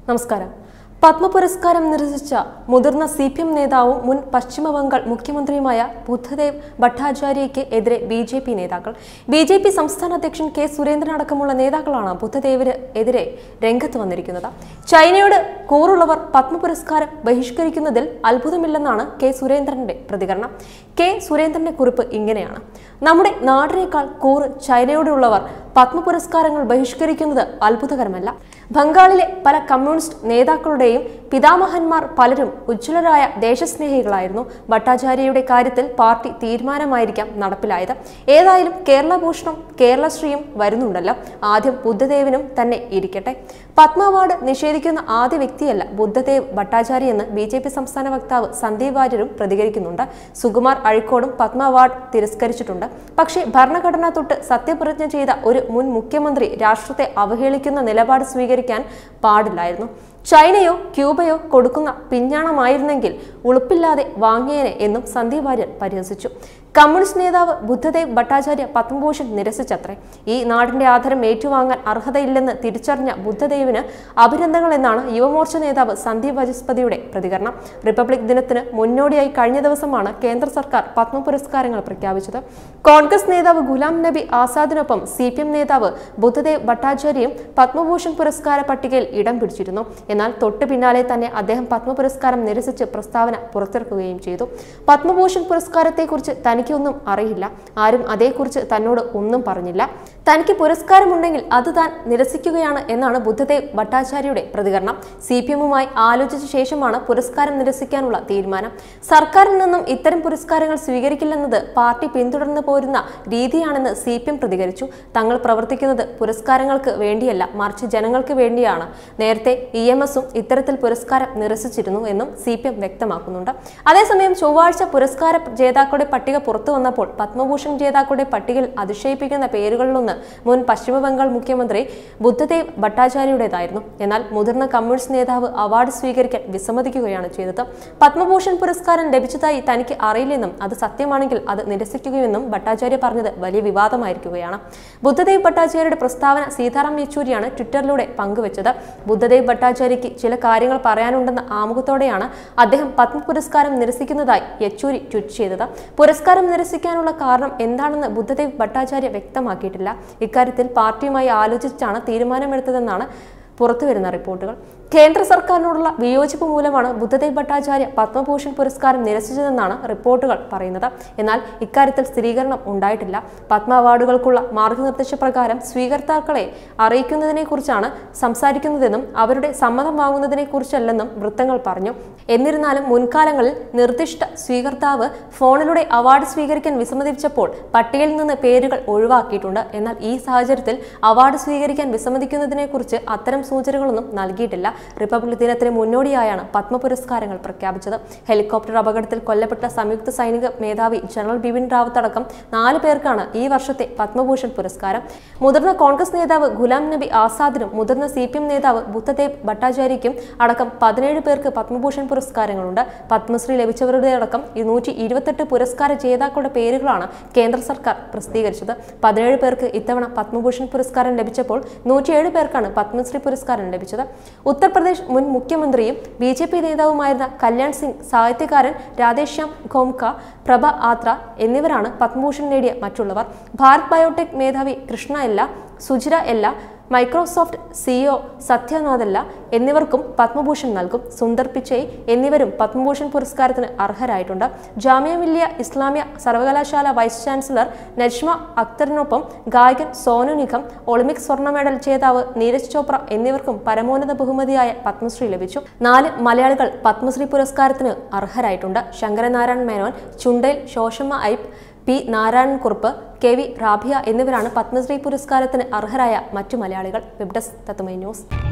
നമസ്കാരം പത്മ പുരസ്കാരം നിരസിച്ച മുതിർന്ന സി പി എം നേതാവും മുൻ പശ്ചിമ ബംഗാൾ മുഖ്യമന്ത്രിയുമായ ബുദ്ധദേവ് ഭട്ടാചാര്യയ്ക്ക് എതിരെ ബി ജെ പി നേതാക്കൾ ബി ജെ പി സംസ്ഥാന അധ്യക്ഷൻ കെ സുരേന്ദ്രൻ അടക്കമുള്ള നേതാക്കളാണ് ബുദ്ധദേവിന് എതിരെ രംഗത്ത് വന്നിരിക്കുന്നത് ചൈനയോട് കൂറുള്ളവർ പത്മ പുരസ്കാരം ബഹിഷ്കരിക്കുന്നതിൽ അത്ഭുതമില്ലെന്നാണ് കെ സുരേന്ദ്രന്റെ പ്രതികരണം കെ സുരേന്ദ്രന്റെ കുറിപ്പ് ഇങ്ങനെയാണ് നമ്മുടെ നാടിനേക്കാൾ കൂറ് ചൈനയോടുള്ളവർ പത്മ പുരസ്കാരങ്ങൾ ബഹിഷ്കരിക്കുന്നത് അത്ഭുതകരമല്ല ബംഗാളിലെ പല കമ്മ്യൂണിസ്റ്റ് നേതാക്കളുടെയും പിതാമഹന്മാർ പലരും ഉജ്ജ്വലരായ ദേശസ്നേഹികളായിരുന്നു ഭട്ടാചാര്യയുടെ കാര്യത്തിൽ പാർട്ടി തീരുമാനമായിരിക്കാം നടപ്പിലായത് ഏതായാലും കേരള ഭൂഷണം കേരളശ്രീയും വരുന്നുണ്ടല്ലോ ആദ്യം ബുദ്ധദേവനും തന്നെ ഇരിക്കട്ടെ പത്മ അവാർഡ് നിഷേധിക്കുന്ന ആദ്യ വ്യക്തിയല്ല ബുദ്ധദേവ് ഭട്ടാചാര്യ എന്ന് ബി ജെ പി സംസ്ഥാന വക്താവ് സന്ദീപ് വാര്യരും പ്രതികരിക്കുന്നുണ്ട് സുകുമാർ അഴിക്കോടും പത്മ അവാർഡ് തിരസ്കരിച്ചിട്ടുണ്ട് പക്ഷേ ഭരണഘടന തൊട്ട് സത്യപ്രതിജ്ഞ ചെയ്ത ഒരു മുൻ മുഖ്യമന്ത്രി രാഷ്ട്രത്തെ അവഹേളിക്കുന്ന നിലപാട് സ്വീകരിക്കാൻ പാടില്ലായിരുന്നു ചൈനയോ ക്യൂബയോ കൊടുക്കുന്ന പിഞ്ഞാണമായിരുന്നെങ്കിൽ ഉളുപ്പില്ലാതെ വാങ്ങിയേനെ എന്നും സന്ദീപ് വാര്യർ പരിഹസിച്ചു കമ്മ്യൂണിസ്റ്റ് നേതാവ് ബുദ്ധദേവ് ഭട്ടാചാര്യ പത്മഭൂഷൺ നിരസിച്ചത്രേ ഈ നാടിന്റെ ആദരം ഏറ്റുവാങ്ങാൻ അർഹതയില്ലെന്ന് തിരിച്ചറിഞ്ഞ ബുദ്ധദേവിന് അഭിനന്ദനങ്ങൾ എന്നാണ് യുവമോർച്ച നേതാവ് സന്ദീപ് വചസ്പതിയുടെ പ്രതികരണം റിപ്പബ്ലിക് ദിനത്തിന് മുന്നോടിയായി കഴിഞ്ഞ ദിവസമാണ് കേന്ദ്ര സർക്കാർ പത്മ പുരസ്കാരങ്ങൾ പ്രഖ്യാപിച്ചത് കോൺഗ്രസ് നേതാവ് ഗുലാം നബി ആസാദിനൊപ്പം സി പി എം നേതാവ് ബുദ്ധദേവ് ഭട്ടാചാര്യയും പത്മഭൂഷൺ പുരസ്കാര പട്ടികയിൽ ഇടം പിടിച്ചിരുന്നു എന്നാൽ തൊട്ടു പിന്നാലെ തന്നെ അദ്ദേഹം പത്മ പുരസ്കാരം നിരസിച്ച് പ്രസ്താവന പുറത്തിറക്കുകയും ചെയ്തു പത്മഭൂഷൺ പുരസ്കാരത്തെക്കുറിച്ച് തനിക്കൊന്നും അറിയില്ല ആരും അതേക്കുറിച്ച് തന്നോട് ഒന്നും പറഞ്ഞില്ല തനിക്ക് പുരസ്കാരമുണ്ടെങ്കിൽ അത് താൻ നിരസിക്കുകയാണ് എന്നാണ് ബുദ്ധദേവ് ഭട്ടാചാര്യയുടെ പ്രതികരണം സി പി എമ്മുമായി ആലോചിച്ച ശേഷമാണ് പുരസ്കാരം നിരസിക്കാനുള്ള തീരുമാനം സർക്കാരിൽ നിന്നും ഇത്തരം പുരസ്കാരങ്ങൾ സ്വീകരിക്കില്ലെന്നത് പാർട്ടി പിന്തുടർന്നു പോരുന്ന രീതിയാണെന്ന് സി പി എം പ്രതികരിച്ചു തങ്ങൾ പ്രവർത്തിക്കുന്നത് പുരസ്കാരങ്ങൾക്ക് വേണ്ടിയല്ല മറിച്ച് ജനങ്ങൾക്ക് വേണ്ടിയാണ് നേരത്തെ ഇ എം എസും ഇത്തരത്തിൽ പുരസ്കാരം നിരസിച്ചിരുന്നു എന്നും സി പി എം വ്യക്തമാക്കുന്നുണ്ട് അതേസമയം ചൊവ്വാഴ്ച പുരസ്കാര ജേതാക്കളുടെ പട്ടിക പുറത്തു വന്നപ്പോൾ പത്മഭൂഷൺ ജേതാക്കളുടെ പട്ടികയിൽ അതിശയിപ്പിക്കുന്ന പേരുകളിലൊന്ന് മുൻ പശ്ചിമ ബംഗാൾ മുഖ്യമന്ത്രി ബുദ്ധദേവ് ഭട്ടാചാര്യയുടേതായിരുന്നു എന്നാൽ മുതിർന്ന കമ്മ്യൂണിസ്റ്റ് നേതാവ് അവാർഡ് സ്വീകരിക്കാൻ വിസമ്മതിക്കുകയാണ് ചെയ്തത് പത്മഭൂഷൺ പുരസ്കാരം ലഭിച്ചതായി തനിക്ക് അറിയില്ലെന്നും അത് സത്യമാണെങ്കിൽ അത് നിരസിക്കുകയെന്നും ഭട്ടാചാര്യ പറഞ്ഞത് വലിയ വിവാദമായിരിക്കുകയാണ് ബുദ്ധദേവ് ഭട്ടാചാര്യയുടെ പ്രസ്താവന സീതാറാം യെച്ചൂരിയാണ് ട്വിറ്ററിലൂടെ പങ്കുവച്ചത് ബുദ്ധദേവ് ഭട്ടാചാര്യയ്ക്ക് ചില കാര്യങ്ങൾ പറയാനുണ്ടെന്ന ആമുഖത്തോടെയാണ് അദ്ദേഹം പത്മ പുരസ്കാരം നിരസിക്കുന്നതായി യെച്ചൂരി ട്വീറ്റ് ചെയ്തത് പുരസ്കാരം നിരസിക്കാനുള്ള കാരണം എന്താണെന്ന് ബുദ്ധദേവ് ഭട്ടാചാര്യ വ്യക്തമാക്കിയിട്ടില്ല ഇക്കാര്യത്തിൽ പാർട്ടിയുമായി ആലോചിച്ചാണ് തീരുമാനമെടുത്തതെന്നാണ് പുറത്തുവരുന്ന റിപ്പോർട്ടുകൾ കേന്ദ്ര സർക്കാരിനോടുള്ള വിയോജിപ്പ് മൂലമാണ് ബുദ്ധദേവ് ഭട്ടാചാര്യ പത്മഭൂഷൺ പുരസ്കാരം നിരസിച്ചതെന്നാണ് റിപ്പോർട്ടുകൾ പറയുന്നത് എന്നാൽ ഇക്കാര്യത്തിൽ സ്ഥിരീകരണം ഉണ്ടായിട്ടില്ല പത്മ അവാർഡുകൾക്കുള്ള മാർഗനിർദ്ദേശപ്രകാരം സ്വീകർത്താക്കളെ അറിയിക്കുന്നതിനെക്കുറിച്ചാണ് സംസാരിക്കുന്നതെന്നും അവരുടെ സമ്മതം വാങ്ങുന്നതിനെക്കുറിച്ചല്ലെന്നും വൃത്തങ്ങൾ പറഞ്ഞു എന്നിരുന്നാലും മുൻകാലങ്ങളിൽ നിർദ്ദിഷ്ട സ്വീകർത്താവ് ഫോണിലൂടെ അവാർഡ് സ്വീകരിക്കാൻ വിസമ്മതിച്ചപ്പോൾ പട്ടികയിൽ നിന്ന് പേരുകൾ ഒഴിവാക്കിയിട്ടുണ്ട് എന്നാൽ ഈ സാഹചര്യത്തിൽ അവാർഡ് സ്വീകരിക്കാൻ വിസമ്മതിക്കുന്നതിനെക്കുറിച്ച് അത്തരം സൂചനകളൊന്നും നൽകിയിട്ടില്ല റിപ്പബ്ലിക് ദിനത്തിന് മുന്നോടിയായാണ് പത്മ പുരസ്കാരങ്ങൾ പ്രഖ്യാപിച്ചത് ഹെലികോപ്റ്റർ അപകടത്തിൽ കൊല്ലപ്പെട്ട സംയുക്ത സൈനിക മേധാവി ജനറൽ ബിപിൻ റാവത്ത് അടക്കം നാല് പേർക്കാണ് ഈ വർഷത്തെ പത്മഭൂഷൺ പുരസ്കാരം മുതിർന്ന കോൺഗ്രസ് നേതാവ് ഗുലാം നബി ആസാദിനും മുതിർന്ന സി പി എം നേതാവ് ബുദ്ധദേവ് ഭട്ടാചാര്യയ്ക്കും അടക്കം പതിനേഴ് പേർക്ക് പത്മഭൂഷൺ പുരസ്കാരങ്ങളുണ്ട് പത്മശ്രീ ലഭിച്ചവരുടെ അടക്കം ഇരുന്നൂറ്റി ഇരുപത്തെട്ട് പുരസ്കാര ജേതാക്കളുടെ പേരുകളാണ് കേന്ദ്ര സർക്കാർ പ്രസിദ്ധീകരിച്ചത് പതിനേഴ് പേർക്ക് ഇത്തവണ പത്മഭൂഷൺ പുരസ്കാരം ലഭിച്ചപ്പോൾ നൂറ്റിയേഴ് പേർക്കാണ് പത്മശ്രീ പുരസ്കാരം ലഭിച്ചത് ഉത്തർപ്രദേശ് മുൻ മുഖ്യമന്ത്രിയും ബി ജെ പി നേതാവുമായിരുന്ന കല്യാൺ സിംഗ് സാഹിത്യകാരൻ രാധേശ്യാം ഖോംക പ്രഭ ആത്ര എന്നിവരാണ് പത്മഭൂഷൺ നേടിയ മറ്റുള്ളവർ ഭാരത് ബയോടെക് മേധാവി കൃഷ്ണ എല്ല സുജിര എല്ല മൈക്രോസോഫ്റ്റ് സിഇഒ സത്യനാഥല്ല എന്നിവർക്കും പത്മഭൂഷൺ നൽകും സുന്ദർ പിച്ചൈ എന്നിവരും പത്മഭൂഷൺ പുരസ്കാരത്തിന് അർഹരായിട്ടുണ്ട് ജാമ്യ മില്ലിയ ഇസ്ലാമിയ സർവകലാശാല വൈസ് ചാൻസലർ നജ്മ അക്തറിനൊപ്പം ഗായകൻ സോനു നിഗം ഒളിമ്പിക് സ്വർണ്ണ മെഡൽ ജേതാവ് നീരജ് ചോപ്ര എന്നിവർക്കും പരമോന്നത ബഹുമതിയായ പത്മശ്രീ ലഭിച്ചു നാല് മലയാളികൾ പത്മശ്രീ പുരസ്കാരത്തിന് അർഹരായിട്ടുണ്ട് Sankaranarayan Menon Chundayil Shoshamma Aipe P Narayanan Kurup K V Rabiya എന്നിവരാണ് പത്മശ്രീ പുരസ്കാരത്തിന് അർഹരായ മറ്റു മലയാളികൾ വെബ് ഡെസ്ക് തത്തുമൈ ന്യൂസ്